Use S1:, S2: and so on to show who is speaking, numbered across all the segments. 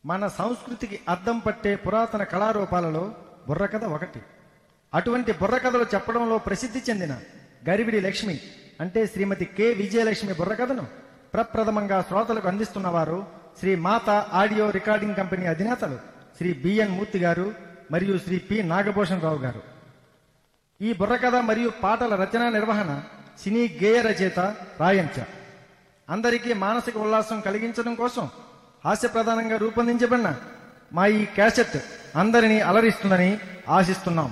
S1: మన సంస్కృతికి అద్దం పట్టే పురాతన కళారూపాలలో బుర్రకథ ఒకటి అటువంటి బుర్రకథలు చెప్పడంలో ప్రసిద్ధి చెందిన గరివిడి లక్ష్మి అంటే శ్రీమతి కె విజయలక్ష్మి బుర్రకథను ప్రప్రథమంగా శ్రోతలకు అందిస్తున్నవారు శ్రీ మాత ఆడియో రికార్డింగ్ కంపెనీ అధినేతలు శ్రీ బిఎన్ మూర్తి గారు మరియు శ్రీ పి నాగభూషణ్ రావు గారు ఈ బుర్రకథ మరియు పాటల రచన నిర్వహణ సినీ గేయ రచయిత రాయంచ అందరికీ మానసిక ఉల్లాసం కలిగించడం కోసం హాస్యప్రధానంగా రూపొందించబడిన మా ఈ క్యాసెట్ అందరినీ అలరిస్తుందని ఆశిస్తున్నాం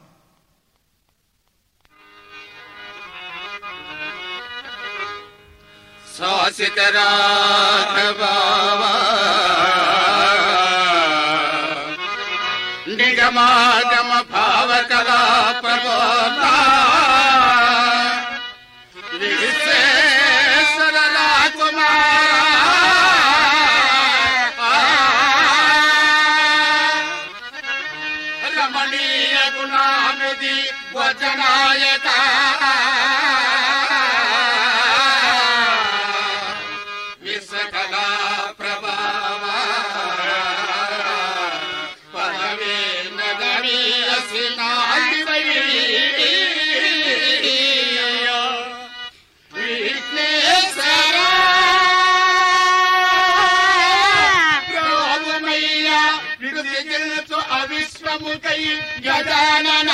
S2: శాసిత రాఘవావా నిగమాగమ భావకళా ప్రబోధా విశ్వేశ్వర రాకుమార రమణీయ గుణానిధి వచనాయక విశ్వకళా ప్రభావ పదవే నగరీయసి విఘ్నేశ్వర రామమయ్య విడుదల గెలుచు అవిశ్వముకై గజానన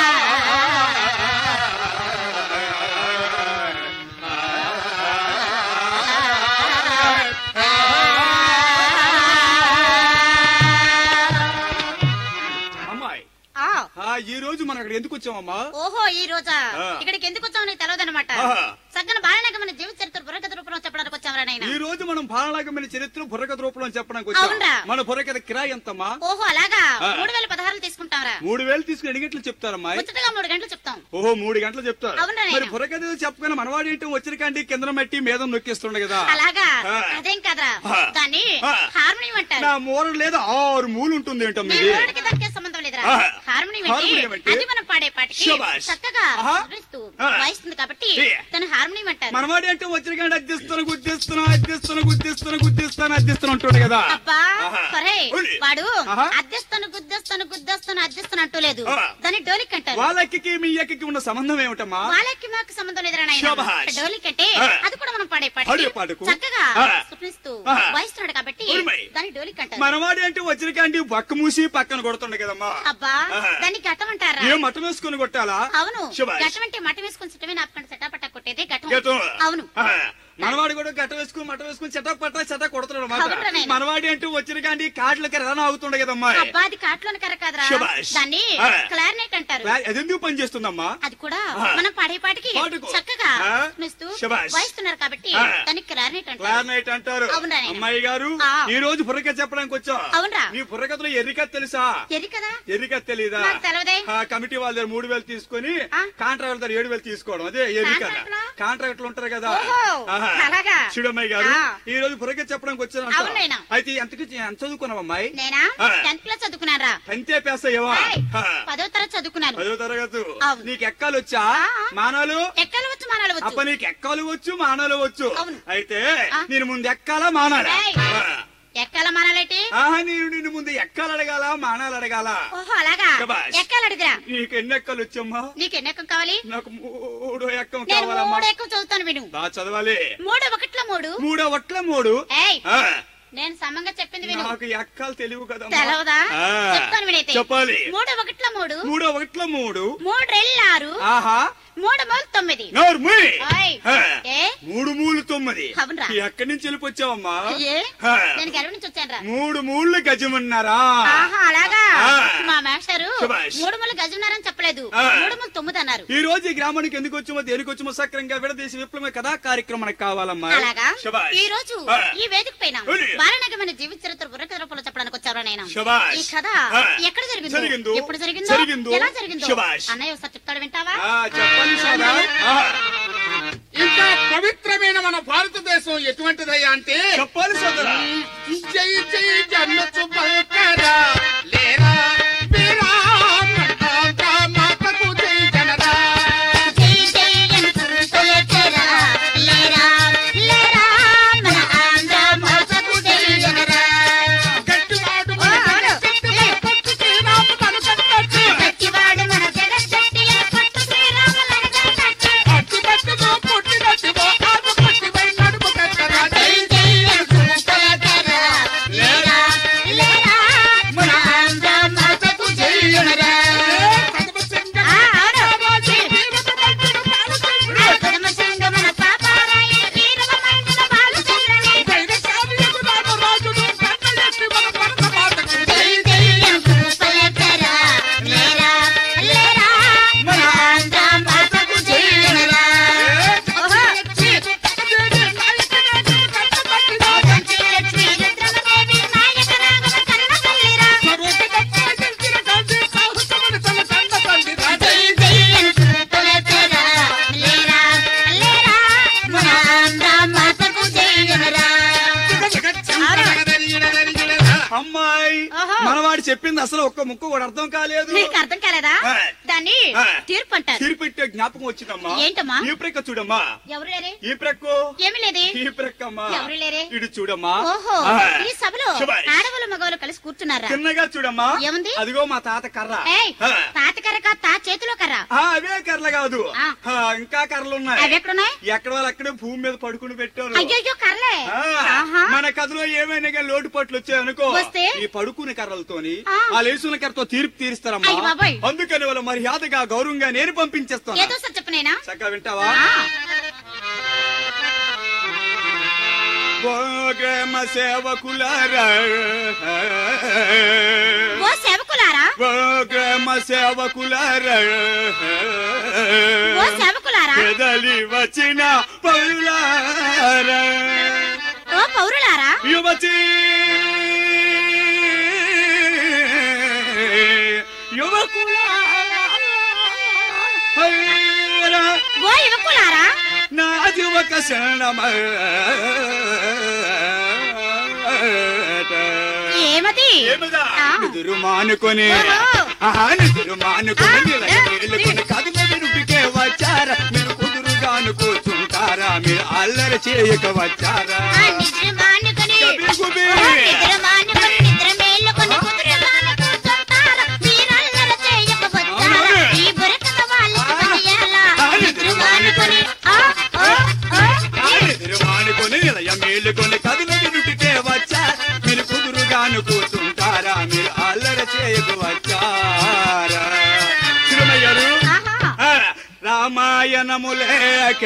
S3: అమ్మాయి
S4: ఆ
S3: ఆ, ఈ రోజు మనం అక్కడ ఎందుకు వచ్చామమ్మా
S4: ఓహో ఈ రోజా
S3: ఆ.
S4: ఇక్కడికి ఎందుకు వచ్చావు నీకు తెలియదన్నమాట
S3: ఆహా.
S4: సగ్గన బాలనగ మన జీవిత చరిత్ర బుర్రకథ రూపంలో చెప్పడానికి వచ్చావరా నాయన
S3: ఈ రోజు మనం బాలనాగమైన చరిత్ర బుర్రకథ రూపంలో చెప్పడానికి
S4: అవునరా?
S3: వచ్చాం మన బుర్రకథ కిరాయి ఎంతమ్మా
S4: ఓహో అలాగా
S3: ఆ.
S4: మూడు వేల పదహారులు తీసుకుంటాంరా
S3: మూడు వేలు తీసుకుని ఎన్ని గంటలు చెప్తారమ్మా
S4: ముచ్చటగా మూడు గంటలు చెప్తాం
S3: ఓహో మూడు గంటలు చెప్తారు
S4: అవునా నాయనా?
S3: మరి బుర్రకథ ఏదో చెప్పగానే మనవాడి ఏంటో వచ్చిన కండి కింద మట్టి మీద నొక్కిస్తుండే కదా
S4: అలాగా
S3: ఆ.
S4: అదేం కాదురా
S3: ఆ.
S4: దాన్ని
S3: ఆ.
S4: హార్మోనియం అంటారు
S3: నా మూర లేదా ఆరు మూలు ఉంటుంది
S4: నీ
S3: ఏంటమ్మా ఇది
S4: మూడికి దానికి సంబంధం లేదురా
S3: ఆ.
S4: హార్మోనియం
S3: హార్మోనియం
S4: అంటే
S3: అంటే?
S4: అది మనం పాడే పాటకి
S3: శభాష్.
S4: చక్కగా
S3: ఆహా.
S4: వివరిస్తూ
S3: ఆ.
S4: వాయిస్తుంది కాబట్టి
S3: ఏ.
S4: తను హార్మోనియం అంటారు
S3: మనవాడి అంటే వచ్చిన కండి అద్దిస్తాను గుద్దిస్తాను అద్దిస్తాను గుద్దిస్తాను గుద్దిస్తాను అద్దిస్తాను అంటుండే కదా
S4: అబ్బా
S3: ఆహా.
S4: సరే
S3: ఉలి.
S4: వాడు
S3: ఆహా.
S4: అద్దెస్తాను గుద్దేస్తాను గుద్దేస్తాను అద్దెస్తాను అంటూ లేదు
S3: ఆ.
S4: దాన్ని డోలిక్ అంటారు
S3: వాళ్ళకి మీ అక్కకి ఉన్న సంబంధం ఏమిటమ్మా
S4: వాళ్ళకి మాకు సంబంధం లేదురా నాయన
S3: శభాష్.
S4: డోలిక్ అంటే
S3: ఆ.
S4: అది కూడా మనం పాడే పాట
S3: పాడే పాటకు?
S4: చక్కగా
S3: ఆ.
S4: సుప్రిస్తూ
S3: ఆ.
S4: వాయిస్తున్నాడు కాబట్టి
S3: ఉరిమై.
S4: దాన్ని డోలిక్ అంటారు
S3: మనవాడి అంటే వచ్చిన కండి పక్క మూసి పక్కన కొడుతుండే కదమ్మా
S4: అబ్బా
S3: ఆహా.
S4: దాన్ని ఘట్టం అంటారా
S3: ఏం మటం వేసుకుని కొట్టాలా
S4: అవును
S3: శభాష్.
S4: ఘట్టం అంటే మట్టి వేసుకొని చుట్టమే నాపకండి సెటపట్ట కొట్టేదే ఘట్టం
S3: గతం.
S4: అవును
S3: ఆ, మనవాడు కూడా గట్ట వేసుకుని మట వేసుకుని చెట్ట పట్ట చెట్ట కొడుతున్నాడు
S4: అవునురా
S3: అన్నమాట
S4: నాయనా.
S3: మనవాడి అంటూ వచ్చిన కానీ కాట్లకి రన అవుతుండే కదమ్మా
S4: అబ్బా అది కాట్లోని కర్ర కాదురా
S3: శభాష్.
S4: దాన్ని
S3: ఆ.
S4: క్లారినేట్ అంటారు
S3: అది ఎందుకు పని చేస్తుందమ్మా
S4: అది కూడా
S3: ఆ.
S4: మనం పాడే పాటకి
S3: పాటకు.
S4: చక్కగా
S3: ఆ.
S4: నిస్తూ
S3: శభాష్.
S4: వాయిస్తున్నారు కాబట్టి
S3: ఆ.
S4: దాన్ని క్లారినేట్ అంటారు
S3: క్లారినైట్ అంటారు
S4: అవునురా నాయనా.
S3: అమ్మాయి గారు
S4: ఆ.
S3: ఈ రోజు బుర్రకథ చెప్పడానికి వచ్చా
S4: అవునరా
S3: నీ బుర్రకథలో ఎరికత్ తెలుసా
S4: ఎరి కదా
S3: ఎరికత్ తెలీదా
S4: నాకు తెలవదే.
S3: ఆ, కమిటీ వాళ్ళ దగ్గర మూడు వేలు తీసుకొని
S4: ఆ.
S3: కాంట్రాక్టర్ దగ్గర ఏడు వేలు తీసుకోవడం అదే ఎరికత
S4: కాంట్రాక్టరా?
S3: కాంట్రాక్ట్లు ఉంటారు కదా
S4: ఓహో,
S3: ఆహా.
S4: అలాగా.
S3: చూడమ్మాయి గారు
S4: ఆ.
S3: ఈ రోజు బుర్రకథ చెప్పడానికి వచ్చాను
S4: అవును నాయనా.
S3: అయితే ఎంతకి ఎంత చదువుకున్నావు అమ్మాయి
S4: నేనా
S3: ఆ.
S4: టెన్త్ క్లాస్ చదువుకున్నారా
S3: అంతే పేసయ్యవా
S4: ఏయ్, పదో తరగతి చదువుకున్నాను
S3: పదో తరగతి
S4: అవును.
S3: నీకు ఎక్కాలు వచ్చా
S4: ఆ.
S3: మానాలు
S4: ఎక్కలు వచ్చు మానాలు
S3: అప్ప
S4: వచ్చు
S3: నీకు ఎక్కాలు వచ్చు మానాలు వచ్చు
S4: అవును.
S3: అయితే
S4: ఆ.
S3: నేను ముందు ఎక్కాలా మానాలా
S4: ఏయ్.
S3: ఆ.
S4: ఎక్కల మానాలేటి
S3: ఆహా నేను నిన్ను ముందు ఎక్కాలు అడగాల మానాలు అడగాల
S4: ఓహో అలాగా
S3: శభాష్.
S4: ఎక్కలు అడిగిరా
S3: నీకు ఎన్ని ఎక్కలు వచ్చమ్మా
S4: నీకు ఎన్ని ఎక్కం కావాలి
S3: నాకు మూడో ఎక్కం
S4: నేను
S3: కావాలమ్మా
S4: మూడు ఎక్కం చదువుతాను విను
S3: బాగా చదవాలి
S4: మూడు ఒకట్ల మూడు
S3: మూడో వట్ల మూడు
S4: ఏయ్
S3: ఆ,
S4: నేను సమంగా చెప్పింది విను
S3: నాకు ఎక్కాలు తెలివి కదా
S4: తెలవదా చెప్తాను వినైతే
S3: చెప్పాలి
S4: మూడు ఒకట్ల మూడు
S3: మూడో వట్ల మూడు
S4: మూడు రెళ్ళు ఆరు
S3: ఆహా
S4: మూడు మూడు తొమ్మిది
S3: నోరు మూయ్.
S4: ఓయ్.
S3: ఆ,
S4: ఏ
S3: మూడు మూలు తొమ్మిది
S4: అవునురా.
S3: ఎక్కడి నుంచి వెళ్ళిపోచ్చావమ్మా
S4: ఏ
S3: ఆ.
S4: నేను గర్వ నుంచి వచ్చాను రా
S3: మూడు మూళ్ళు గజమన్నారా
S4: ఆహా అలాగా
S3: ఆ.
S4: మా మాస్టారు
S3: శభాష్.
S4: మూడు ముళ్ళు గజున్నారని చెప్పలేదు
S3: ఆ.
S4: మూడు ముళ్ళు తొమ్మిది అన్నారు
S3: ఈ రోజు ఈ గ్రామానికి ఎందుకు వచ్చామో దేనికి వచ్చామో సక్రంగా విడదీసి విప్లవ కథా కార్యక్రమం మనకు కావాలమ్మా
S4: అలాగా
S3: శభాష్.
S4: ఈ రోజు
S3: ఆ.
S4: ఈ వేదిక పైన
S3: ఉరి.
S4: బాలనగమైన జీవిత చరిత్ర బుర్రకథ రూపంలో చెప్పడానికి వచ్చారు నేను
S3: శభాష్.
S4: ఈ కథ
S3: ఆ.
S4: ఎక్కడ జరిగిందో
S3: జరిగిందో.
S4: ఎప్పుడు జరిగిందో
S3: జరిగిందో.
S4: ఎలా జరిగిందో
S3: శభాష్.
S4: అన్నయ్య ఒకసారి చెప్తాడు వింటావా
S3: ఆ, చెప్పండి సోదా ఆ,
S2: ఇంకా పవిత్రమైన మన భారతదేశం ఎటువంటిదయ్యా అంటే
S3: చెప్పాలి సోదరా
S2: జై జై జన్మచు బల్కరా లేరా వీరా మంటాంతా మాతకు జై జనరా
S4: జై జై అనుకుంటూ ఎచ్చరా, లేరా, లేరా, మన ఆంధ్ర భాషకు జై జనరా.
S3: చెప్పింది అసలు ఒక్క ముక్క కూడా అర్థం కాలేదు
S4: నీకు అర్థం కాలేదా
S3: ఆ.
S4: దాన్ని
S3: ఆ.
S4: తీర్పు అంటారు
S3: తిరిపెట్టే జ్ఞాపకం వచ్చిందమ్మా
S4: ఏంటమ్మా?
S3: ఈ ప్రక్క చూడమ్మా
S4: ఎవరు లేరే
S3: ఈ ప్రక్కు
S4: ఏమి లేదే
S3: ఈ ప్రక్కమ్మా
S4: ఎవరు లేరే?
S3: ఇటు చూడమ్మా
S4: ఓహో
S3: ఆ.
S4: ఈ సభలో
S3: శభాష్.
S4: ఆడవాళ్ళు మగవాళ్ళు కలిసి కూర్చున్నారా
S3: చిన్నగా చూడమ్మా
S4: ఏముంది?
S3: అదిగో మా తాత కర్ర
S4: ఏయ్
S3: ఆ.
S4: తాత కర్ర కాదు తా చేతిలో కర్ర
S3: ఆ, అవే కర్రలు కాదు
S4: ఆ.
S3: ఆ, ఇంకా కర్రలు ఉన్నాయి
S4: అవి ఎక్కడున్నాయి
S3: ఎక్కడ వాళ్ళు అక్కడే భూమి మీద పడుకుని పెట్టారు
S4: అయ్యో కర్రలే
S3: ఆ,
S4: ఆహా
S3: మన కథలో ఏమైనా కానీ లోటు పట్లు వచ్చాయనుకో
S4: వస్తే?
S3: ఈ పడుకుని కర్రలతోని
S4: ఆ.
S3: ఆ లేసున కర్రతో తీర్పు తీరుస్తారమ్మా
S4: అయ్య బాబోయ్.
S3: అందుకని వాళ్ళ మర్యాదగా గౌరవంగా నేను పంపించేస్తాను
S4: ఏదో సార్ చెప్పనేనా
S3: చక్కగా వింటావా భోగమ సేవకులారా
S4: ఓ సేవకులారా
S3: భోగమ సేవకులారా
S4: ఓ సేవకులారా
S3: పెదలి వచ్చిన పౌరులారా
S4: ఓ పౌరులారా
S3: యువతి యువకులారా
S4: ఓ యువకులారా
S3: నాది ఒక శరణమ
S4: ఏమది
S3: ఏమిదా
S4: ఆ.
S3: నిదురు మానుకొని
S4: ఓహో.
S3: ఆహా, నిదురు మానుకొని
S4: ఆ.
S3: నిలయ మేలుకొని కదులు విరుపికే వచ్చారా మీరు కుదురుగాను కూర్చుంటారా మీరు అల్లరి చేయక వచ్చారా
S4: ఆ నిద్ర మానుకొని
S3: కబీర్ కుబీర్.
S4: ఓ నిద్ర మానుకొని నిద్ర మేలుకొని కుదురు మానుకుంటారా మీరల్లర చేయక వచ్చారా
S3: అవును.
S4: ఈ బురకత వాళ్ళకి
S3: ఆ.
S4: పనియాలా
S3: ఆ.
S4: నిద్ర మానుకొని ఆ ఓ ఓ
S3: నిదురు మానుకొని నిలయ మేలుకొని కదులు విరుపికే వచ్చా మీరు కుదురుగాను కూర్చుంటారా మీరు అల్లరి చేయక వచ్చారా చిరుమయ్యారు
S4: ఆహా
S3: ఆ, రామాయణము లేక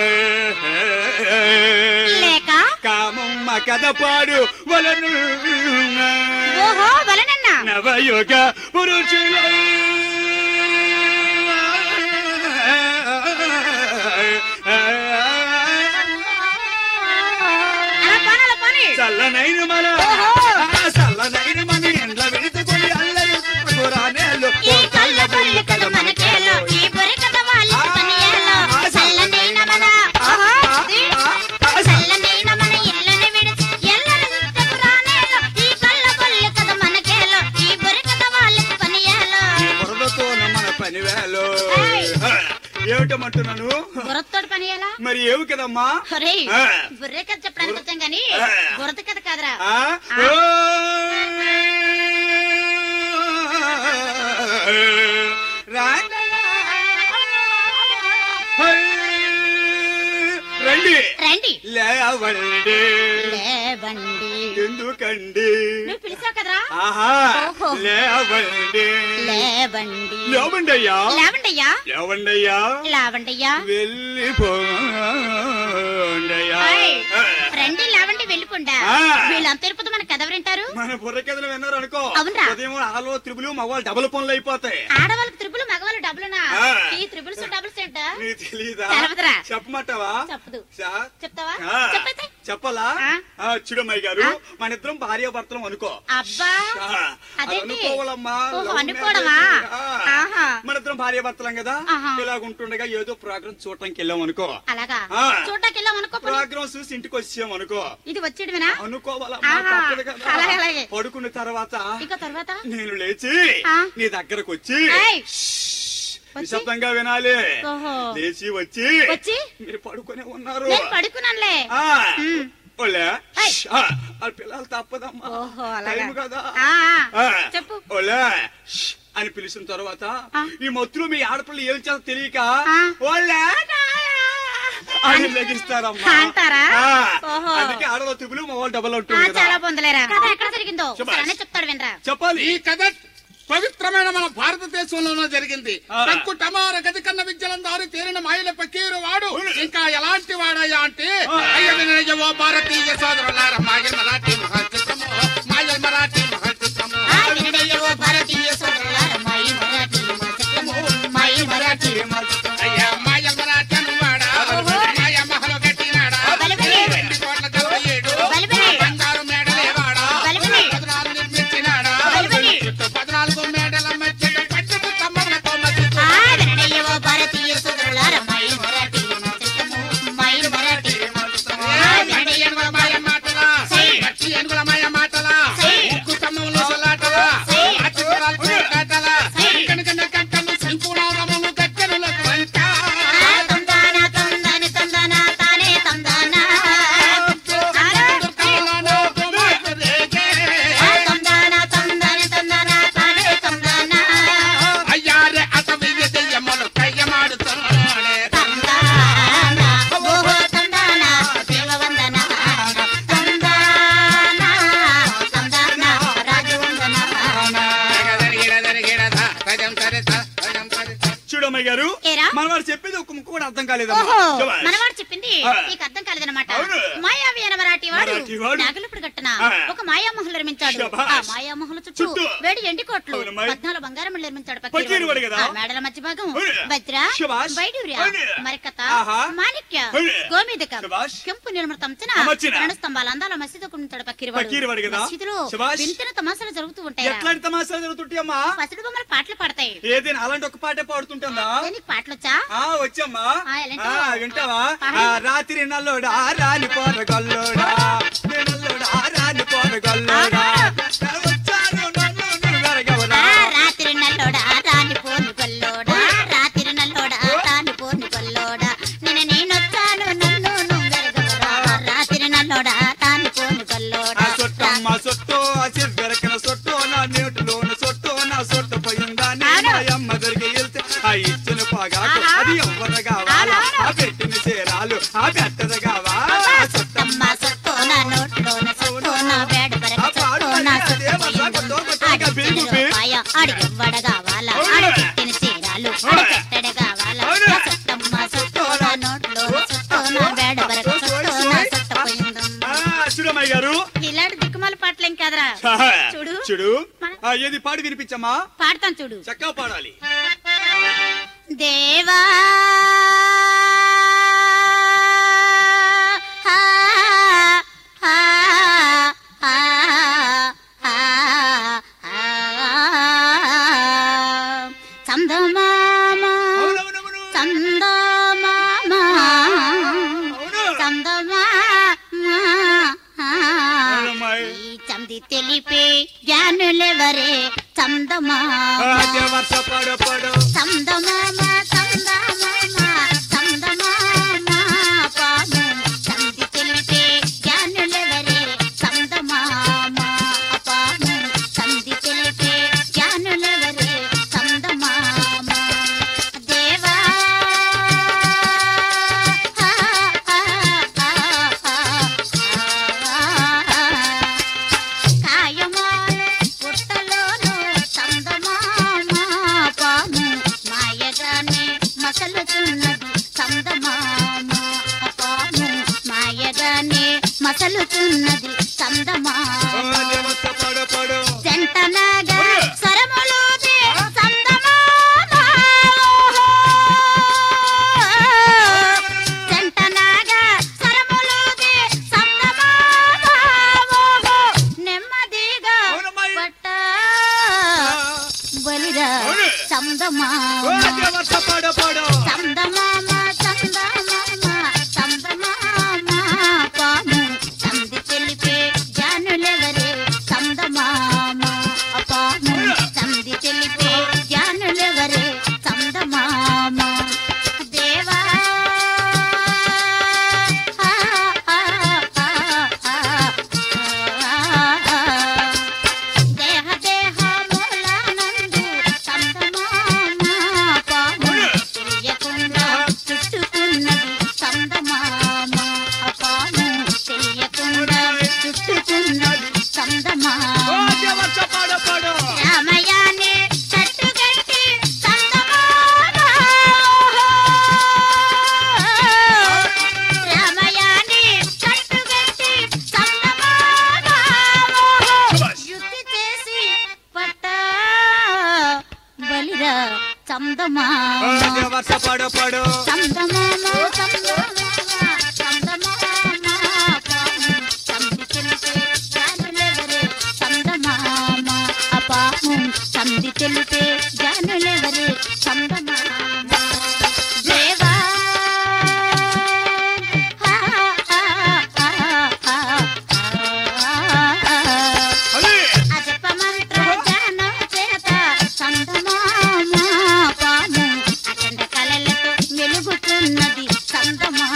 S4: లేక
S3: కామమ్మ కథ పాడు వలను
S4: ఓహో వలనన్నా
S3: నవయుగ పురుషుల
S4: అలా పోనీ అలా పోనీ
S3: చల్లనైన మన ఆ చల్లనైన మన ఎండ్ల వెళుతుకొని అల్లరి రానేళ్ళు
S4: ఈ కళ్ళ పళ్ళు కథ మనకేలో ఈ బురకత వాళ్ళకి పనియాలో చల్లనైన మన ఓహో ఇది చల్లనైన మన ఇళ్ళని విడిచి ఎల్లరి చుట్టకు రానేలో ఈ కళ్ళ పళ్ళు కథ మనకేలో ఈ బురకత వాళ్ళకి పనియాలో
S3: బురదతో మన పనివేలో
S4: ఏయ్.
S3: ఏమిటమంటున్నాను
S4: బురతతోటి పనియాలా
S3: మరి ఏమి కదమ్మా
S4: ఒరేయ్
S3: ఆ.
S4: బుర్రె కథ చెప్పడానికి వచ్చాం గాని
S3: ఆ.
S4: బురత కథ కాదురా
S3: ఆ?
S4: ఆ.
S3: ఓ! రండి
S4: రండి
S3: లేవండి
S4: లేవండి
S3: ఎందుకండి
S4: నువ్వు పిలిచావు కదరా
S3: ఆహా
S4: ఓహో.
S3: లేవండి
S4: లేవండి
S3: లేవండి అయ్యా
S4: లేవండయ్యా
S3: లేవండి అయ్యా
S4: లేవండయ్యా
S3: వెళ్ళిపోండయ్యా
S4: ఏయ్, రండి లేవండి వెళ్ళిపోండా
S3: ఆ.
S4: వీళ్ళంతా ఇరుపుతూ మన కథ వింటారు
S3: మన బుర్ర కథలు విన్నారు అనుకో
S4: అవునురా.
S3: ఉదయం ఆలో త్రిబులు మగవాళ్ళు డబుల్ పనులు అయిపోతాయి
S4: ఆడవాళ్ళకి త్రిపులు మగవాళ్ళు డబ్బులునా
S3: ఆ.
S4: ఈ త్రిపుల్స్ డబ్బుల్స్ ఏంటా
S3: నీకు తెలీదా
S4: తెలవదురా.
S3: చెప్పమంటావా
S4: చెప్పదు
S3: చా?
S4: చెప్తావా
S3: ఆ,
S4: చెప్పైతే
S3: చెప్పాలా
S4: ఆ.
S3: ఆ, చూడమ్మాయి గారు
S4: ఆ.
S3: మన ఇద్దరం భార్య భర్తలం అనుకో
S4: అబ్బా
S3: ఆ, అది
S4: అదేంటి?
S3: అనుకోవాలమ్మా
S4: ఓహో,
S3: లవ్
S4: అనుకోవడమా?
S3: మ్యారేజ్. ఆ.
S4: ఆహా.
S3: మన ఇద్దరం భార్య భర్తలం కదా
S4: ఆహా.
S3: ఇలాగుంటుండగా ఏదో ప్రోగ్రామ్ చూడటానికి వెళ్ళాం అనుకో
S4: అలాగా
S3: ఆ.
S4: చూడటానికి వెళ్ళాం అనుకో పోనీ.
S3: ప్రోగ్రామ్ చూసి ఇంటికి వచ్చాం అనుకో
S4: ఇది వచ్చేయడమేనా
S3: అనుకోవాలమ్మా
S4: ఆహా.
S3: తప్పదు కదా
S4: అలాగే, అలాగే.
S3: పడుకున్న తర్వాత
S4: ఇంకా తర్వాత
S3: నేను లేచి
S4: ఆ.
S3: నీ దగ్గరకు వచ్చి
S4: ఏయ్, వచ్చి?
S3: నిశ్శబ్దంగా వినాలి
S4: ఓహో.
S3: లేచి వచ్చి
S4: వచ్చి?
S3: మీరు పడుకునే ఉన్నారు
S4: నేను పడుకున్నానులే
S3: ఆ.
S4: ఉమ్.
S3: ఓలే
S4: ఏయ్.
S3: ఆ, ఆ పిల్లలు తప్పదమ్మా
S4: ఓహో అలాగా
S3: టైం కదా
S4: ఆ, ఆ.
S3: ఆ.
S4: చెప్పు
S3: ఓలే ష్ అని పిలిచిన తర్వాత
S4: ఆ.
S3: ఈ మత్తులో మీ ఆడపిల్ల ఏం చేస్తా తెలియక
S4: ఆ.
S3: ఓలే అని లెగిస్తారమ్మా
S4: అంటారా?
S3: ఆ.
S4: ఓహో.
S3: అందుకే ఆడలో తిబులు మా వాళ్ళు డబల్
S4: ఆ,
S3: ఉంటుంది కదా
S4: చాలా పొందలేరా కథ ఎక్కడ జరిగిందో
S3: శభాష్.
S4: సరే చెప్తాడు వినరా
S3: చెప్పాలి
S2: ఈ కథ పవిత్రమైన మన భారతదేశంలోనే జరిగింది
S3: ఆ.
S2: టంకు టమార గది కన్న విద్యలందారు తేరిన మాయల పకీరు వాడు ఇంకా ఎలాంటి వాడయ్యా అంటే అయ్య వినయ ఓ భారతీయ సోదరులార మాయల్ మరాఠీ మహర్చిత్రము మాయల్ మరాఠీ మహర్చిత్రము
S4: ఆ, వినడయ్య ఓ భారతీయ సోదరులార, మాయి మరాఠీ మహర్చిత్రము, మాయి మరాఠీ
S2: అయ్యా మాయల్ మరాఠీ వాడా
S4: ఓహో.
S2: మాయ మహలు కట్టినాడా
S4: బలిబలి.
S2: రెండు కోట్ల డెబ్బై ఏడు
S4: బలిబలి.
S2: బంగారు మేడలే వాడా
S4: బలిబలి.
S2: పద్నాలుగు నిర్మించినాడా
S4: బలిబలి.
S2: చుట్టూ పద్నాలుగు మేడల మధ్య పట్టుకు స్తంభములతో మధ్య
S4: ఆ, వినడయ్య ఓ భారతీయ సోదరులార, మాయి మరాఠీ మహర్చిత్రము, మాయి మరాఠీ ఆ, వినడయ్య ఓ భారతీయ
S2: మాటలా
S4: సై.
S2: గట్టి
S3: మనవాడు చెప్పేది ఒక ముక్క కూడా అర్థం కాలేదమ్మా
S4: ఓహో
S3: శభాష్.
S4: మనవాడు చెప్పింది
S3: ఆ.
S4: నీకు అర్థం కాలేదన్నమాట
S3: అవును.
S4: మాయావి అనే మరాఠీ వాడు
S3: మరాఠీ వాడు.
S4: నాగలుపుడు గట్టన
S3: ఆ.
S4: ఒక మాయామహల్ నిర్మించాడు
S3: శభాష్.
S4: ఆ మాయామహల్ చుట్టూ
S3: చుట్టూ.
S4: వేడి ఎండి కోట్లు
S3: అవునమ్మాయి.
S4: పద్నాలుగు బంగారం నిర్మించాడు
S3: పకీరు వాడు కదా?
S4: ఆ మేడల మధ్య భాగం
S3: అవును.
S4: భద్ర
S3: శభాష్.
S4: వైడూర్య
S3: అవును.
S4: మరికత
S3: ఆహా.
S4: మాణిక్య
S3: అవును.
S4: గోమేదకం
S3: శభాష్.
S4: కెంపు నిర్మతంచిన
S3: అమర్చిన.
S4: రెండు స్తంభాల అందాల మసీదు ఉంటాడు పకీరు
S3: పకీరు వాడు కదా?
S4: మసీదులో
S3: శభాష్.
S4: వింతన తమాసాలు జరుగుతూ ఉంటాయి
S3: ఎట్లాంటి తమాషాలు జరుగుతుంటాయమ్మా
S4: పసిడి బొమ్మలు పాటలు పాడతాయి
S3: ఏదైనా అలాంటి ఒక పాటే పాడుతుంటుందా
S4: నీకు పాటలు వచ్చా
S3: ఆ వచ్చమ్మా
S4: ఆ, ఎలాంటి
S3: ఆ,
S4: వా?
S3: వింటావా
S4: పాడండి.
S3: ఆ, రాత్రి నల్లోడా రాని పోరగల్లోడా నల్లోడా రాని పోరగల్లోడా వచ్చాను నన్ను నువ్వు వెరగవరా.
S4: ఆ, రాత్రి నల్లోడా రాని పోను గొల్లోడా రాత్రి నల్లోడా రాని పోను గొల్లోడా నిన్న నేనొచ్చాను నన్ను నువ్వెరగవరా రాత్రి నల్లోడా రాని పోను
S3: ఆ
S4: గొల్లోడా
S3: సొట్టమ్మ సొట్టు ఆ చివ్వెరకిన సొట్టు నా నీటిలోన సొట్టు నా సొట్టు పోయిందా నీ
S4: అవును.
S3: మాయమ్మ దగ్గరికి వెళ్తే ఆ ఇచ్చిన పాగాకు
S4: ఆహా.
S3: అది ఎవ్వరు కావాలా
S4: అవును.
S3: ఆ పెట్టిన చీరాలు ఆ పెట్టదు కావాలా ఆ సొట్టమ్మ
S4: అమ్మ సొట్టో నా నోట్లోన సొట్టో నా వేడ
S3: ఆ పాడు
S4: సొట్టో నా
S3: మరి అదే మజాకు దోమకొట్టగా బిగు బిగు.
S4: అడిగివ్వడ కావాలా
S3: అవును.
S4: ఆడి పెట్టిన చీరాలు
S3: అవును.
S4: ఆడి పెట్టడ కావాలా
S3: అవును.
S4: ఆ సొట్టమ్మ సొట్టో నా నోట్లోన సొట్టో నా వేడ వరకు సొట్టో నా సొట్ట పోయిందమ్మ
S3: ఆ, చూడమ్మాయి గారు
S4: ఇలాంటి దిక్కుమాల పాటలేం కాదురా చూడు.
S3: చూడు ఆ, ఏది పాడి వినిపించమ్మా
S4: పాడతాను చూడు
S3: చక్కగా పాడాలి
S4: దేవా హా, హా, హా, హా, హా. చందమామ
S3: అవునవునవును.
S4: చందమామ
S3: అవును.
S4: చందమామ
S3: అవునమ్మాయి.
S4: ఈ చంది తెలిపే జ్ఞానులెవరే చందమామ
S3: అదే వర్ష పడు పడు
S4: చందమామ చందమామ చందమామ పాము చంది తెలిపే జ్ఞానులెవరే చందమామ పాము చంది తెలిపే జ్ఞానులెవరే చందమామ దేవా కాయమాల పుట్టలోను చందమామ పాము మాయగానే మసలుతున్నది చందమామ పాము మాయగానే మసలుతున్నది చందమామ
S3: అదే వర్ష పడు పడు
S4: జంటనాగా స్వరములోదే చందమామ జంటనాగా స్వరములోదే చందమామ నెమ్మదిగా
S3: అవునమ్మాయి.
S4: పట్ట బలిరా
S3: అవును.
S4: చందమామ
S3: అదే వర్ష పడు పడు
S4: చందమామ చందమామ చందమామ పాము చంది తెలిపే జానులెవరే చందమామ పాము చంది తెలిపే జానులెవరే చందమామ దేవా ఆ, ఆ, ఆ, ఆ, ఆ. దేహ దేహములనందు చందమామ పాము తెలియకుండా చుట్టుకున్నది చందమామ పాము తెలియకుండా చుట్టుకున్నది చందమామ
S3: అదే వర్ష పడు పడు
S4: రామయానే కట్టుగట్టి చందమామ రామయానే కట్టుగట్టి చందమామ యుద్ధి చేసి పట్ట బలిరా చందమామ
S3: అదే వర్ష పడు పడు
S4: చందమామ చందమామ చందమామ పాము చంది తెలిపే జానులెవరే చందమామ అపాము చంది తెలిపే జానులెవరే చందమామ దేవా హా, హా, హా, హా, హా.
S3: అది
S4: అజపమంత్ర ధ్యానం చేత చందమామ పాము అఖండ కళలతో వెలుగుతున్నది చందమామ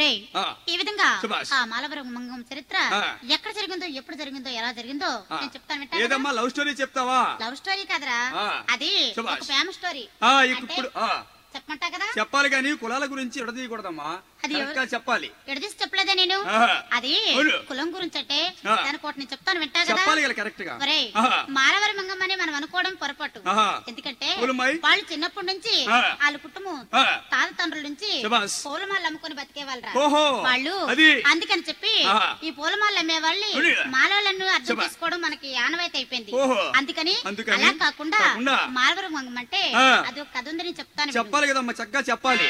S4: రేయ్,
S3: ఆ.
S4: ఈ విధంగా
S3: శభాష్.
S4: ఆ మాలవరం మంగం చరిత్ర
S3: ఆ.
S4: ఎక్కడ జరిగిందో ఎప్పుడు జరిగిందో ఎలా జరిగిందో
S3: ఆ.
S4: నేను చెప్తాను వింటావా?
S3: ఏదమ్మా లవ్ స్టోరీ చెప్తావా
S4: లవ్ స్టోరీ కదరా
S3: ఆ.
S4: అది
S3: శభాష్.
S4: ఒక ఫేమస్ స్టోరీ
S3: ఆ
S4: అంటే
S3: ఇప్పుడు ఆ,
S4: చెప్పమంటా కదా
S3: చెప్పాలి కానీ కులాల గురించి ఎడదీయకూడదమ్మా
S4: అది
S3: కరెక్ట్ గా చెప్పాలి
S4: ఎడదీసి చెప్పలేదా నేను
S3: ఆహా.
S4: అది
S3: అవును.
S4: కులం గురించి అంటే
S3: ఆ.
S4: దానికి ఒకటి నేను చెప్తాను వింటా కదా
S3: చెప్పాలి కదా కరెక్ట్ గా
S4: ఒరేయ్
S3: ఆహా.
S4: మాలవరి మంగమ్మని మనం అనుకోవడం పొరపాటు
S3: ఆహా.
S4: ఎందుకంటే
S3: పూలమాయి?
S4: వాళ్ళు చిన్నప్పటి నుంచి
S3: ఆ.
S4: వాళ్ళ కుటుంబం
S3: ఆ.
S4: తాత తండ్రుల నుంచి
S3: శభాష్.
S4: పూలమాలు అమ్ముకుని బతికే వాళ్ళరా
S3: ఓహో.
S4: వాళ్ళు
S3: అది.
S4: అందుకని చెప్పి
S3: ఆహా.
S4: ఈ పూలమాలు అమ్మే వాళ్ళని
S3: అవును.
S4: మాలవాళ్ళను అర్థం
S3: శభాష్.
S4: చేసుకోవడం మనకి ఆనవాయితీ అయిపోయింది
S3: ఓహో.
S4: అందుకని
S3: అందుకని?
S4: అలా కాకుండా
S3: కాకుండా?
S4: మాలవరి మంగం అంటే
S3: ఆ.
S4: అది ఒక కథ ఉందని చెప్తాను విను.
S3: చెప్పాలి కదమ్మా చక్కగా చెప్పాలి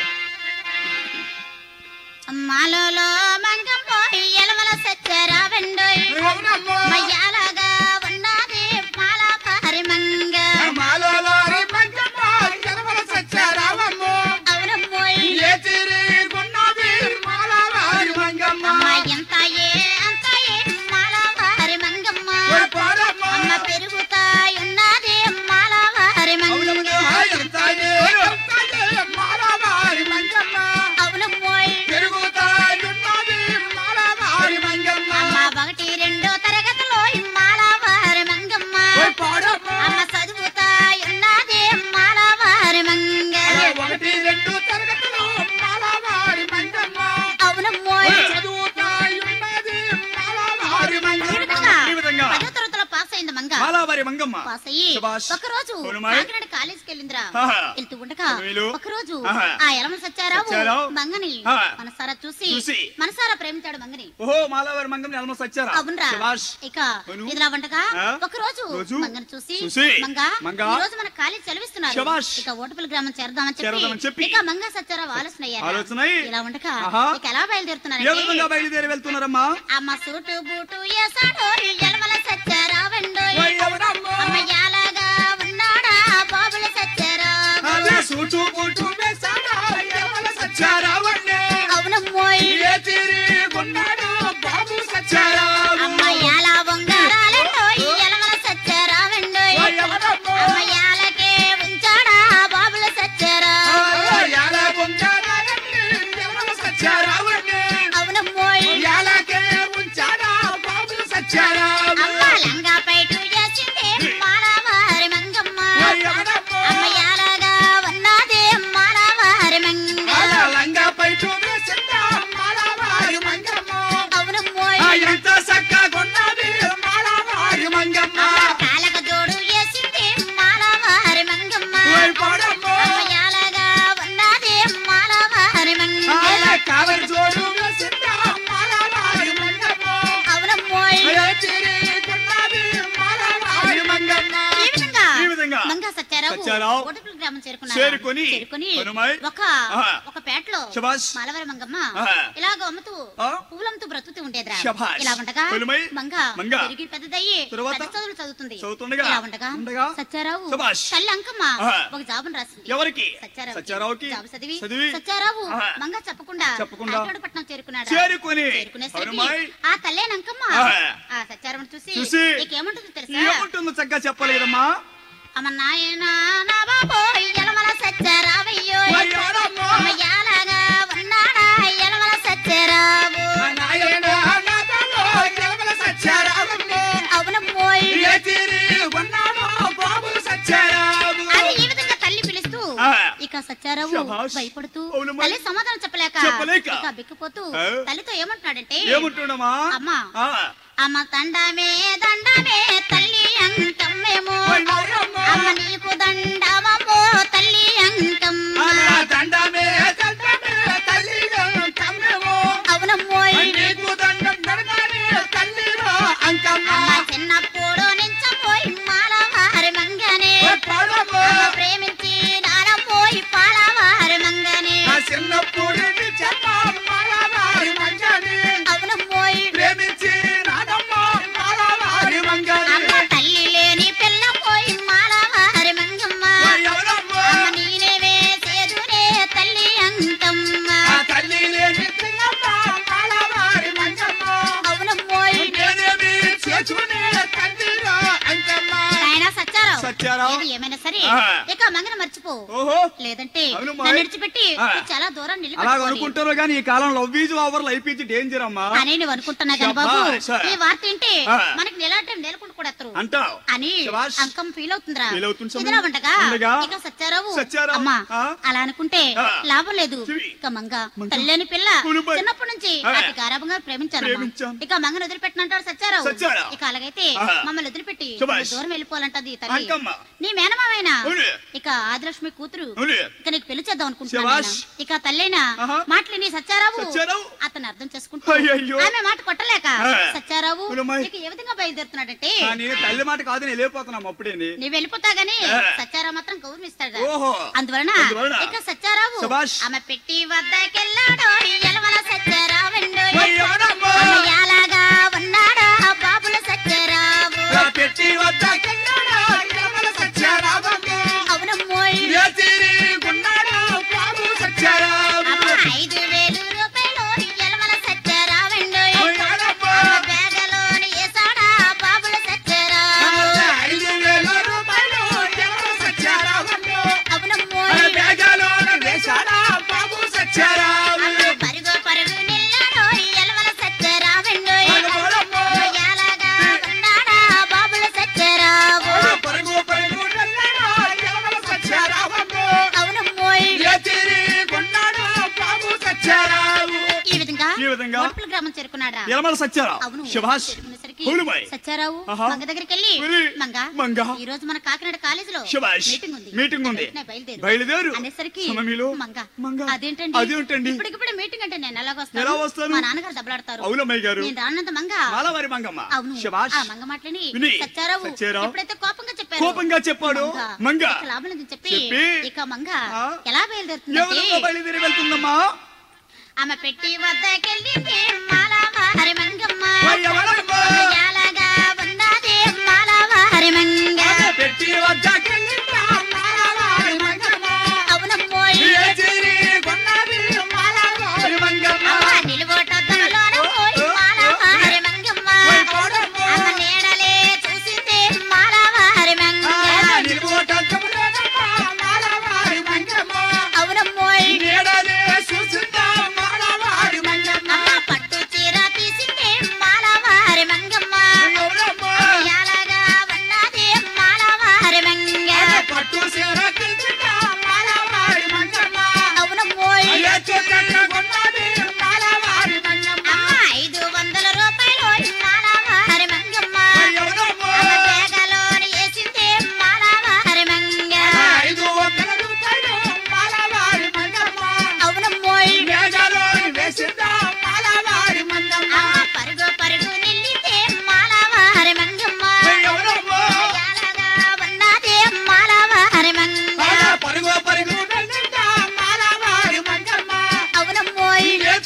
S4: మాలలో మంగం పోయి ఎలవల సచ్చరా వెండోయ్
S2: అవునమ్మో.
S4: మయ్యాలాగా ఉన్నది మాల పరిమంగ
S2: మాలోలారి మంగమ్మ, ఎనమల సత్యారామమ్మో.
S4: అవునమ్మోయ్
S2: ఏ తిరిగున్నది మాలవారి మంగమ్మ.
S4: అమ్మ ఎంత ఏ అంత ఏ మాల పరిమంగమ్మ
S2: ఓ పాడమ్మ.
S4: అమ్మ పెరుగుతాయున్నది మాల పరిమంగ
S2: ఎంతయే, ఎంతయే మాలవారి మంగమ్మ.
S4: అవునమ్మోయ్
S2: పెరుగుతాయున్నది మాలవారి మంగమ్మ.
S4: అమ్మ ఒకటి రెండో తరగతిలో ఈ మాల పరిమంగమ్మ
S2: ఓ పాడమ్మ.
S4: అమ్మ చదువుతాయున్నది మాల పరిమంగ
S2: ఒకటి రెండు తరగతులు మాలవారి మంగమ్మ.
S4: అవునమ్మోయ్
S2: చదువుతాయున్నది మాలవారి మంగమ్మ.
S4: విధంగా
S3: ఈ విధంగా.
S4: పదో తరగతిలో పాస్ అయింది మంగ
S3: మాలావారి మంగమ్మ
S4: పాస్ అయ్యి
S3: శభాష్.
S4: ఒక రోజు
S3: అవునమ్మాయ్.
S4: కాకినాడ కాలేజీకి వెళ్ళిందిరా
S3: ఆహా.
S4: వెళ్తూ ఉండగా
S3: వీలు.
S4: ఒక రోజు
S3: ఆహా.
S4: ఆ ఎలమ సచ్చారావు
S3: సత్యారావు.
S4: మంగని
S3: ఆ.
S4: మనసారా చూసి
S3: చూసి.
S4: మనసారా ప్రేమించాడు మంగని
S3: ఓహో మాలావారి మంగం ఆల్మోస్ట్ వచ్చారా
S4: అవునరా
S3: శభాష్.
S4: ఇక
S3: అవును.
S4: ఇదిలా వంటగా
S3: ఆ.
S4: ఒక రోజు
S3: రోజు.
S4: మంగని చూసి
S3: చూసి.
S4: మంగ
S3: మంగ.
S4: ఈ రోజు మన కాలేజ్ సెలవిస్తున్నారు
S3: శభాష్.
S4: ఇక ఓటపల్లి గ్రామం చేరదామని
S3: చేరదామని చెప్పి.
S4: చెప్పి ఇక మంగ సచ్చారావు ఆలోచన అయ్యారు
S3: ఆలోచన అయ్యి.
S4: ఇలా ఉండగా
S3: ఆహా.
S4: ఇక ఎలా
S3: ఏ విధంగా
S4: బయలుదేరుతున్నారు
S3: బయలుదేరి వెళ్తున్నారమ్మా
S4: అమ్మ సూటు బూటు వేసాడో ఎలమల సచ్చారావండోయ్
S3: ఓయ్ ఎవరమ్మా?
S4: అమ్మ యాలాగా ఉన్నాడా బాబుల సచ్చారావు
S2: అదే సూటు బూటు వేశాడా, ఎవల సత్యారావన్నే.
S4: అవునమ్మోయ్
S2: ఏ తిరిగున్నాడు బాబు సత్యారావు.
S4: అమ్మ యాలా బొంగారాలండోయ్ ఎలమల సచ్చారావండోయ్
S2: ఓ ఎవరమ్మా?
S4: అమ్మ యాలకే ఉంచాడా బాబుల సచ్చారావు
S2: యాల బొంగారాలన్నీ ఎవల సత్యారావన్నే.
S4: అవునమ్మోయ్
S2: యాలకే ఉంచాడా బాబు సత్యారావు.
S4: అమ్మ లంగా పైటు వేసిందే మాలవారి మంగమ్మ
S2: ఓ ఎవరమ్మా?
S4: అమ్మ యాలగా ఉన్నదే మాలవారి మంగ
S2: అలా లంగా పైటు వేసిందా మాలవారి మంగమ్మ.
S4: అవునమ్మోయ్
S2: ఆ ఎంత చక్కగున్నది మాలవారి మంగమ్మ.
S4: కాలక జోడు వేసింది మాలవారి మంగమ్మ
S2: ఓయ్ పాడమ్మా.
S4: అమ్మయాలగా ఉన్నది మాలవారి మంగ
S2: అలా కావలి జోడు వేసిందా మాలవారి మంగమ్మ.
S4: అవునమ్మోయ్
S2: ఏ తిరిగున్నది మాలవారి మంగమ్మ.
S4: ఈ విధంగా
S3: ఈ విధంగా
S4: మంగ సత్యారావు
S3: సత్యారావు
S4: ఓటపల్లి గ్రామం చేరుకున్నారు
S3: చేరుకొని
S4: చేరుకొని
S3: హనుమాయ్.
S4: ఒక
S3: ఆహా.
S4: ఒక పేటలో
S3: శభాష్.
S4: మాలవారి మంగమ్మ
S3: ఆహా.
S4: ఇలాగ అమ్ముతూ
S3: ఆ.
S4: పూలంతో బ్రతుకుతూ ఉండేదిరా
S3: శభాష్.
S4: ఇలా ఉండగా
S3: హనుమాయ్.
S4: మంగ
S3: మంగ.
S4: పెరిగి పెద్దదయ్యి
S3: తరువాత?
S4: పెద్ద చదువులు చదువుతుంది
S3: చదువుతుండగా?
S4: ఇలా ఉండగా
S3: ఉండగా?
S4: సత్యారావు
S3: శభాష్.
S4: తల్లి అంకమ్మ
S3: ఆహా.
S4: ఒక జాబును రాసింది
S3: ఎవరికి
S4: సత్యారావుకి.
S3: సత్యారావుకి
S4: జాబు చదివి
S3: చదివి
S4: సత్యారావు
S3: ఆహా.
S4: మంగ చెప్పకుండా
S3: చెప్పకుండా
S4: కాకినాడపట్నం చేరుకున్నాడు
S3: చేరుకొని
S4: చేరుకునేసరికి
S3: హనుమాయ్.
S4: ఆ తల్లేనంకమ్మ
S3: ఆహా.
S4: ఆ సత్యారావుని చూసి
S3: చూసి.
S4: నీకేముంటుందో తెలుసా
S3: ఏముంటుందో చక్కగా చెప్పాలి కదమ్మా
S4: అమ్మ నాయన నా బాబో ఎలమల సత్యారావయ్యో
S2: ఓయ్ ఎవరమ్మా?
S4: అమ్మ యాలగా ఉన్నాడా ఎలమల సత్యారావు
S2: ఆ నాయన నాదలో ఎవల సత్యారావన్నే.
S4: అవునమ్మోయ్
S2: ఏ తిరిగున్నాడు బాబు సత్యారావు.
S4: అని ఈ విధంగా తల్లి పిలుస్తూ
S3: ఆ.
S4: ఇక సత్యారావు
S3: శభాష్.
S4: భయపడుతూ
S3: అవునమ్మా.
S4: తల్లి సమాధానం చెప్పలేక
S3: చెప్పలేక.
S4: ఇక బిక్కుపోతూ
S3: ఆ.
S4: తల్లితో ఏమంటున్నాడంటే
S3: ఏముంటున్నామా
S4: అమ్మా.
S3: ఆ.
S4: అమ్మ దండమే దండమే తల్లి అంకమ్మేమో
S2: ఓయ్ నాయనమ్మా.
S4: అమ్మ నీకు దండమమ్మో తల్లి అంకమ్మ
S2: ఆ దండమే దండమే తల్లిలో కమ్మేమో.
S4: అవునమ్మోయ్
S2: నీకు దండం నడగానే తల్లిలో అంకమ్మ.
S4: అమ్మ చిన్నప్పుడు నించపోయి మాలవారి మంగనే
S2: ఓ పాడమ్మా.
S4: అమ్మ ప్రేమించి నానపోయి పాలవారి మంగనే
S2: ఆ చిన్నప్పుడు నీ చెమ్మ మాలవారి మంగని.
S4: అవునమ్మోయ్
S2: ప్రేమించి నానమ్మ మాలవారి మంగని.
S4: అమ్మ తల్లి లేని పిల్ల పోయి మాలవారి మంగమ్మ
S2: ఓ ఎవరమ్మా?
S4: అమ్మ నేనే వేసేదునే తల్లి అంకమ్మ
S2: ఆ తల్లి లేని పిల్లమ్మ మాలవారి మంగమ్మ.
S4: అవునమ్మోయ్
S2: నేనేమి చేసుకునే తల్లిలో అంకమ్మ.
S4: ఆయన సచ్చారావు
S3: సత్యారావు.
S4: ఏది ఏమైనా సరే సరే
S3: ఆ.
S4: ఇక మంగన మర్చిపో
S3: ఓహో
S4: లేదంటే
S3: అవును, మాయ్.
S4: నన్ను విడిచిపెట్టి
S3: ఆ.
S4: నువ్వు చాలా దూరం
S3: అలా
S4: నిలబడి
S3: అనుకుంటారు కానీ ఈ కాలం love is over life is danger అమ్మా
S4: అని నువ్వు అనుకుంటున్నా కానీ బాబు
S3: శభాష్.
S4: ఈ వార్త ఏంటి
S3: ఆ.
S4: మనకి నెలాటం నెలకొండ కూడా ఎత్తరు
S3: అంటావు
S4: అని
S3: శభాష్.
S4: అంకం ఫీల్ అవుతుందిరా
S3: ఫీల్ అవుతుంది సమయం.
S4: ఇదిలా ఉండగా
S3: ఉండగా.
S4: ఇక సచ్చారావు
S3: సత్యారావు.
S4: అమ్మా
S3: ఆ.
S4: అలా అనుకుంటే
S3: ఆ.
S4: లాభం లేదు
S3: చెవి.
S4: ఇక మంగ
S3: మంగ.
S4: తల్లిని పిల్ల
S3: కులుబై.
S4: చిన్నప్పటి నుంచి
S3: ఆ.
S4: అతి గారాభంగా ప్రేమించాను
S3: ప్రేమించాను.
S4: ఇక మంగను వదిలిపెట్టినంటాడు సచ్చారావు
S3: సత్యారావు.
S4: ఇక అలాగైతే
S3: ఆ.
S4: మమ్మల్ని వదిలిపెట్టి
S3: శభాష్.
S4: నువ్వు దూరం వెళ్ళిపోవాలంటది తల్లి
S3: అంకమ్మ.
S4: నీ మేనమావైనా
S3: అవును.
S4: ఇక ఆదిలక్ష్మి కూతురు
S3: అవును.
S4: ఇక నీకు పెళ్లి చేద్దాం అనుకుంటున్నాను
S3: శభాష్.
S4: నాయనా. ఇక తల్లైనా
S3: ఆహా.
S4: మాటలు నీ సచ్చారావు
S3: సత్యారావు.
S4: అతను అర్థం చేసుకుంటూ
S3: అయ్యయ్యో.
S4: ఆమె మాట కొట్టలేక
S3: ఆ.
S4: సచ్చారావు
S3: ఉలమాయ్.
S4: ఇక ఏ విధంగా బయలుదేరుతున్నాడంటే
S3: కానీ తల్లి మాట కాదు నేను వెళ్ళిపోతున్నాం అప్పుడేని
S4: నీవు వెళ్ళిపోతా గానీ
S3: ఆ.
S4: సచ్చారావు మాత్రం గౌరవిస్తాడు
S3: ఓహో
S4: అందువలన
S3: అందువలన.
S4: ఇక సచ్చారావు
S3: శభాష్.
S4: ఆమె పెట్టి వద్దకెళ్ళాడో ఎలవల సచ్చారావండు
S3: ఓయ్ ఎవడమ్మా?
S4: ఎలాగా ఉన్నాడో ఆ బాబుల సచ్చారావు
S3: నా పెట్టి వద్ద
S4: అవునమ్మోయ్ అమ్మ ఐదు వేలు రూపాయలు ఎలవల సచ్చారావండు బేగలోని ఏసాడా బాబుల సచ్చారావు అవునమ్మోయ్ పరుగు పరుగు నిల్లాడో ఎలవల సచ్చారావండు ఎలాగా ఉన్నాడా బాబుల సచ్చారావు అవునమ్మోయ్ ఈ విధంగా
S3: ఈ విధంగా
S4: కోట్ల గ్రామం చేరుకున్నాడా
S3: ఎలమల సత్యారా
S4: అవును
S3: శభాష్
S4: చేరుకునేసరికి
S3: హోలుబాయ్.
S4: సత్యారావు
S3: ఆహా.
S4: మంగ దగ్గరికి వెళ్ళి
S3: ఒరే,
S4: మంగ
S3: మంగ.
S4: ఈ రోజు మన కాకినాడ కాలేజీలో
S3: శభాష్
S4: మీటింగ్ ఉంది
S3: మీటింగ్ ఉంది
S4: వెంటనే బయలుదేరు
S3: బయలుదేరు
S4: అనేసరికి
S3: సమమిలో
S4: మంగ
S3: మంగ
S4: అదేంటండి
S3: అదేంటండి
S4: ఇప్పటికిప్పుడు మీటింగ్ అంటే నేను ఎలా
S3: ఎలా వస్తాను?
S4: మా నాన్నగారు దెబ్బలాడతారు
S3: అవునమ్మయ్య గారు
S4: నేను రానంత మంగ
S3: మాలవారి మంగమ్మ
S4: అవును
S3: శభాష్
S4: ఆ మంగ మాటలని
S3: విని,
S4: సత్యారావు
S3: సత్యారావు
S4: ఎప్పుడైతే కోపంగా చెప్పారు
S3: కోపంగా చెప్పాడు మంగ
S4: ఇక లాభం లేదని చెప్పి
S3: చెప్పి,
S4: ఇక మంగ
S3: ఆ,
S4: ఎలా
S3: ఎవరితో
S4: బయలుదేరుతుంది
S3: బయలుదేరి వెళ్తుందమ్మా
S4: ఆమె పెట్టి వద్దకెళ్ళి మాలవారి మంగమ్మ
S3: ఓయ్ ఎవరమ్మా?
S4: ఎలాగా ఉన్నది మాలవారి మంగ
S3: పెట్టి వద్దకెళ్ళి
S4: అవునమ్మోయ్ అమ్మ నిలువటద్దములోన పోయి మాలవారి మంగమ్మ అమ్మ నీడలే చూసింది మాలవారి మంగ అవునమ్మోయ్ అమ్మ పట్టు చీర తీసింది మాలవారి మంగమ్మ ఎలాగా ఉన్నది మాలవారి మంగ అవునమ్మోయ్ అమ్మ ఐదు వందల రూపాయలు మాలవారి మంగమ్మ అమ్మ తేగలోని వేసింది మాలవారి మంగ అవునమ్మోయ్ అమ్మ పరుగు పరుగు నిల్లితే మాలవారి మంగమ్మ ఎలాగా ఉన్నది మాలవారి మంగ
S3: పరుగు పరుగు
S4: అవునమ్మోయ్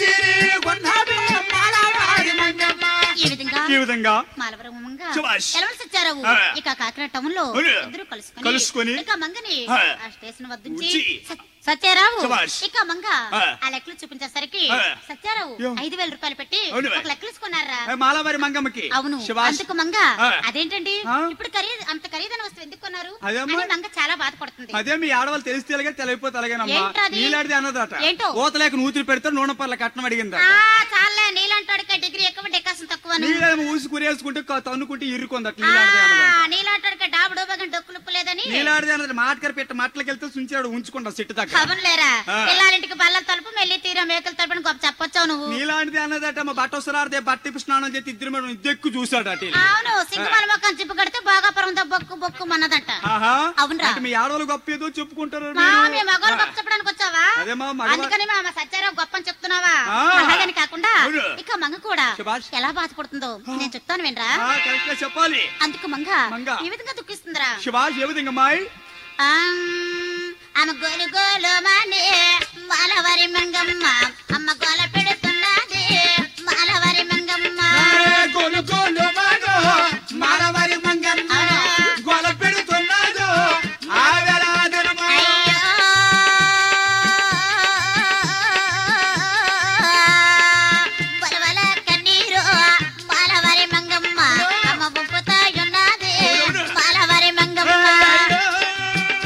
S4: ఈ విధంగా
S3: ఈ విధంగా
S4: మాలవరం మంగ
S3: శభాష్.
S4: ఎలవల సచ్చారావు
S3: ఆ.
S4: ఇక కాకినాడ టౌన్ లో
S3: అవును.
S4: ఇద్దరు కలుసుకొని
S3: కలుసుకొని
S4: ఇక మంగని
S3: ఆ.
S4: ఆ స్టేషన్ వద్ద
S3: ఉంచి.
S4: సత్యారావు
S3: శభాష్.
S4: ఇక మంగ
S3: ఆ.
S4: ఆ లెక్కలు చూపించేసరికి
S3: ఆ.
S4: సత్యారావు
S3: యో.
S4: ఐదు వేల రూపాయలు పెట్టి
S3: అవును.
S4: ఒక లెక్కలు తీసుకున్నారా
S3: మాలవారి మంగమ్మకి
S4: అవును
S3: శభాష్
S4: అందుకు మంగ
S3: ఆ.
S4: అదేంటండి
S3: ఆ.
S4: ఇప్పుడు ఖరీదు అంత ఖరీదైన వస్తువు ఎందుకు కొన్నారు
S3: అదేమ్మా.
S4: అని మంగ చాలా బాధపడుతుంది
S3: అదే మీ ఆడవాళ్ళు తెలిస్తే అలాగే తెలియకపోతే అలాగేనమ్మా
S4: ఏంటది?
S3: నీలాడిది అన్నదట
S4: ఏంటో?
S3: ఊతలేక నూతులు పెడితే నూనె పర్ల కట్నం అడిగిందట
S4: ఆ చాలే నీలంటాడికి డిగ్రీ ఎక్కువ డెకాసం తక్కువ
S3: నీళ్ళేమో ఊసి కురేసుకుంటే క- తన్నుకుంటే ఇరుకుందట నీలాడిది అన్నదట
S4: నీలాంటాడికి డాబు డోబగం డొక్కులుప్పు లేదని
S3: నీలాడిది అన్నది మాటకర పెట్ట మాటలకి వెళ్తే సుంచాడు ఉంచుకుంటా చెట్టు దగ్గర
S4: కబన్ లేరా
S3: ఆ.
S4: పిల్లారింటికి బల్ల తలుపు మెల్లి తీరా మేకల తలుపు అని గొప్ప చెప్పొచ్చావు నువ్వు
S3: నీలాంటిది అన్నదట మా బట్ట వస్తున్నారదే బట్ట ఇప్పి స్నానం చేసి ఇద్దరు మేడం ఇద్దెక్కు చూసాడు అటు వెళ్ళి.
S4: అవును సింగమాల మొక్కం చిప్పు కడితే భోగాపురం బొక్కు బొక్కు మన్నదంట
S3: ఆహా
S4: అవునురా.
S3: అంటే మీ ఆడవాళ్ళు గొప్ప ఏదో చెప్పుకుంటారు
S4: మా
S3: మీరు.
S4: మీ మగవాళ్ళు గొప్ప చెప్పడానికి వచ్చావా
S3: అదే మా మగవా-
S4: అందుకని మా సత్యారావు గొప్ప అని చెప్తున్నావా
S3: ఆ.
S4: అలాగని కాకుండా
S3: అవును.
S4: ఇక మంగ కూడా
S3: శభాష్.
S4: ఎలా బాధపడుతుందో నేను చెప్తాను వినరా
S3: ఆ, కరెక్ట్ గా చెప్పాలి
S4: అందుకు మంగ
S3: మంగ.
S4: ఈ విధంగా దుఃఖిస్తుందిరా
S3: శివాజ్ ఏ విధంగా మాయ్
S4: ఆమ్, ఆమె గోలు గోలు మానే మాలవారి మంగమ్మ అమ్మ గోల పెడుతున్నది మాలవారి మంగమ్మ
S3: గోలు గోలు మాగో మానవారి మంగమ్మ
S4: అవునా?
S3: గోల పెడుతున్నాడు ఆవేలాదనమా
S4: అయ్యో బలవల కన్నీరు మాలవారి మంగమ్మ అమ్మ బొప్పుతాయున్నది మాలవారి మంగమ్మ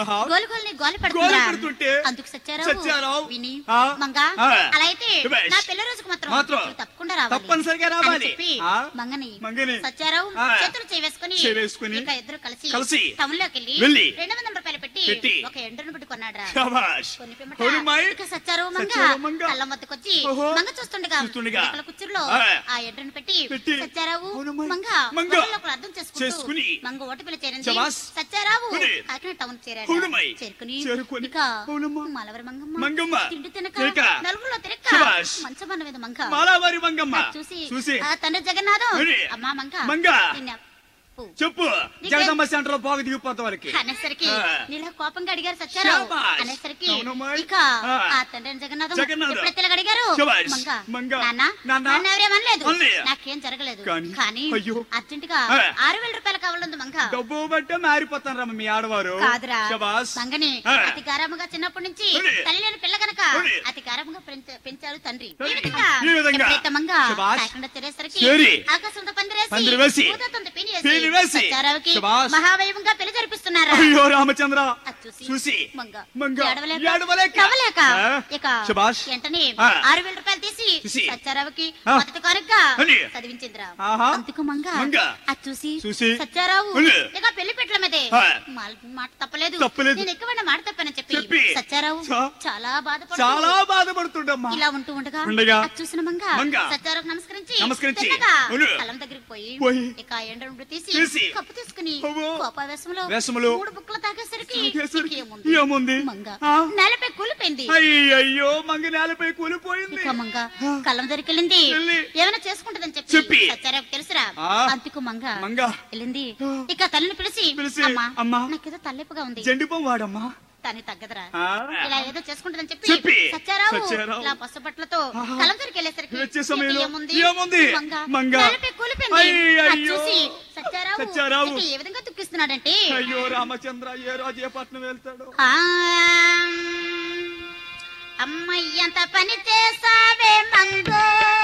S3: ఆహా.
S4: గోలు గోల్ని గోలు
S3: గోలు
S4: పెడుతుందా
S3: పెడుతుంటే
S4: అందుకు సచ్చారావు
S3: సత్యారావు.
S4: విని
S3: ఆ.
S4: మంగా
S3: ఆ.
S4: అలా అయితే
S3: శభాష్.
S4: నా పెళ్లి రోజుకు మాత్రం
S3: మాత్రం.
S4: నువ్వు తప్పకుండా రావాలి
S3: తప్పనిసరిగా
S4: అని
S3: రావాలి.
S4: చెప్పి
S3: ఆ.
S4: మంగని
S3: మంగని.
S4: సత్యారావు
S3: ఆ.
S4: చేతులు చేవేసుకుని
S3: చేవేసుకుని
S4: ఇక ఇద్దరు కలిసి
S3: కలిసి
S4: టౌన్ లోకి వెళ్ళి
S3: వెళ్ళి
S4: రెండు వందల రూపాయలు పెట్టి
S3: పెట్టి
S4: ఒక ఎండను పెట్టి కొన్నాడు
S3: శభాష్
S4: కొన్ని పిమ్మట
S3: అవునమ్మాయి.
S4: ఇక సచ్చారు మంగ
S3: సచ్చారు మంగ.
S4: కళ్ళ మొత్తకొచ్చి
S3: ఓహో.
S4: మంగ చూస్తుండగా
S3: చూస్తుండగా.
S4: వెనకల కుర్చీలో
S3: ఆ.
S4: ఆ ఎండను పెట్టి
S3: పెట్టి.
S4: సచ్చారావు
S3: అవునమ్మాయి.
S4: మంగ
S3: మంగ.
S4: ఒకరిని ఒకరు అర్థం చేసుకుంటూ
S3: చేసుకుని.
S4: మంగ ఓటు పిల్ల చేరింది
S3: శభాష్.
S4: సచ్చారావు
S3: అవునే.
S4: కాకినాడ టౌన్ చేరాడు
S3: అవునమ్మాయి.
S4: చేరుకుని
S3: చేరుకుని.
S4: ఇక
S3: అవునమ్మా.
S4: మలవరి మంగమ్మ
S3: మంగమ్మ.
S4: తిండి తినక
S3: తినక.
S4: నలుగురిలో తిరక్క
S3: శభాష్.
S4: మంచమన్న మీద మంగ
S3: మాలావారి మంగమ్మ
S4: అది చూసి
S3: చూసి
S4: ఆ తండ్రి జగన్నాథం
S3: అవునే.
S4: అమ్మా మంగ
S3: మంగ.
S4: నిన్ను అప్పు.
S3: చెప్పు జగదమ్మ సెంటర్ లో పోగ దిగిపోతాం వాళ్ళకి
S4: అనేసరికి
S3: ఆ.
S4: నీలా కోపంగా అడిగారు సత్యారావు
S3: శభాష్.
S4: అనేసరికి
S3: అవునమ్మాయి.
S4: ఇక
S3: ఆ.
S4: ఆ తండ్రి జగన్నాథం
S3: జగన్నాథం.
S4: ఎప్పుడైతే ఇలాగ అడిగారు
S3: శభాష్.
S4: మంగ
S3: మంగ.
S4: నాన్న
S3: నాన్న.
S4: నన్ను ఎవరేమనలేదు
S3: అనలేదు.
S4: నాకేం జరగలేదు
S3: కానీ,
S4: కానీ
S3: అయ్యో.
S4: అర్జెంట్ గా
S3: ఆ.
S4: ఆరు వేల రూపాయలు కావాలంది మంగ
S3: డబ్బు బట్టే మారిపోతాను రమ్మ మీ ఆడవారు
S4: కాదురా
S3: శబాస్
S4: మంగని
S3: ఆ.
S4: అతి గారాముగా చిన్నప్పటి నుంచి
S3: అవునే.
S4: తల్లి లేని పిల్ల గనక
S3: అవునే.
S4: అతి గారాముగా పెంచ- పెంచారు తండ్రి ఈ
S3: తండ్రి.
S4: విధంగా
S3: ఈ విధంగా.
S4: ఎప్పుడైతే మంగ
S3: శభాష్.
S4: కాకుండా చేరేసరికి
S3: చేరి.
S4: ఆకాశంతో పందిరేసి
S3: పందిరి వేసి.
S4: భూతత్వంతో పీని
S3: పీని
S4: వేసి
S3: వేసి.
S4: సత్యారావుకి
S3: శభాష్.
S4: మహావైభవంగా పెళ్లి జరిపిస్తున్నారా
S3: అయ్యో రామచంద్ర
S4: అది చూసి
S3: చూసి
S4: మంగ
S3: మంగ
S4: ఏడవలేక,
S3: ఏడవలేక.
S4: నవ్వలేక,
S3: ఆ.
S4: ఇక
S3: శభాష్.
S4: వెంటనే
S3: ఆ.
S4: ఆరు వేల రూపాయలు తీసి
S3: చూసి.
S4: సత్యారావుకి
S3: ఆ.
S4: మొదటి కానుకగా
S3: అని.
S4: చదివించిందిరా
S3: ఆహా.
S4: అందుకు మంగ
S3: మంగ.
S4: అది చూసి
S3: చూసి.
S4: సత్యారావు
S3: అని.
S4: ఇక పెళ్లి పెట్టల మీదే
S3: ఆ.
S4: మాల్- మాట తప్పలేదు
S3: తప్పలేదు.
S4: నేను ఎక్కువ మాట తప్పని చెప్పి
S3: చెప్పి.
S4: సత్యారావు
S3: చా.
S4: చాలా బాధపడు
S3: చాలా బాధపడుతుండమ్మా
S4: ఇలా ఉంటూ ఉండగా
S3: ఉండగా.
S4: అది చూసిన మంగ
S3: మంగ.
S4: సత్యారావు నమస్కరించి
S3: నమస్కరించి.
S4: తిన్నగా
S3: అవును.
S4: కలం దగ్గరికి పోయి
S3: పోయి.
S4: ఇక ఎండ నుండి తీసి
S3: తీసి.
S4: కప్పు తీసుకుని
S3: అవ్వో.
S4: కోపావేశంలో
S3: వేషములో.
S4: మూడు బుక్కలు తాగేసరికి
S3: తాగేసరికి
S4: ఇక ఏముంది?
S3: ఏముంది?
S4: మంగ
S3: ఆ.
S4: నేలపై కూలిపోయింది
S3: అయ్యయ్యో మంగ నేలపై కూలిపోయింది
S4: ఇక మంగ కళ్ళం దగ్గరికి వెళ్ళింది
S3: వెళ్ళి.
S4: ఏమైనా చేసుకుంటదని చెప్పి
S3: చెప్పి.
S4: సత్యారావు తెలుసురా
S3: ఆ.
S4: అందుకు మంగ
S3: మంగ.
S4: వెళ్ళింది
S3: ఆ.
S4: ఇక తల్లిని పిలిచి
S3: పిలిచి,
S4: అమ్మా
S3: అమ్మా.
S4: నాకేదో తల్లెప్పుగా ఉంది
S3: జెండిపం వాడమ్మా
S4: తని తగ్గదరా
S3: ఆ.
S4: ఇలా ఏదో చేసుకుంటుందని చెప్పి
S3: చెప్పి.
S4: సత్యారావు
S3: సత్యారావు.
S4: ఇలా పసుపట్లతో
S3: ఆహా.
S4: కలం దగ్గరికి వెళ్ళేసరికి
S3: వచ్చే సమయంలో
S4: ఇక ఏముంది
S3: ఏముంది?
S4: మంగ
S3: మంగ.
S4: నేలపై కూలిపోయింది
S3: అయ్యయ్యో.
S4: అది చూసి సత్యారావు
S3: సత్యారావు.
S4: ఇక ఏ విధంగా దుఃఖిస్తున్నాడంటే
S3: అయ్యో రామచంద్ర ఏ రోజు ఏ పట్నం వెళ్తాడు
S4: ఆ, అమ్మయ్యంత పని చేసావే మంగో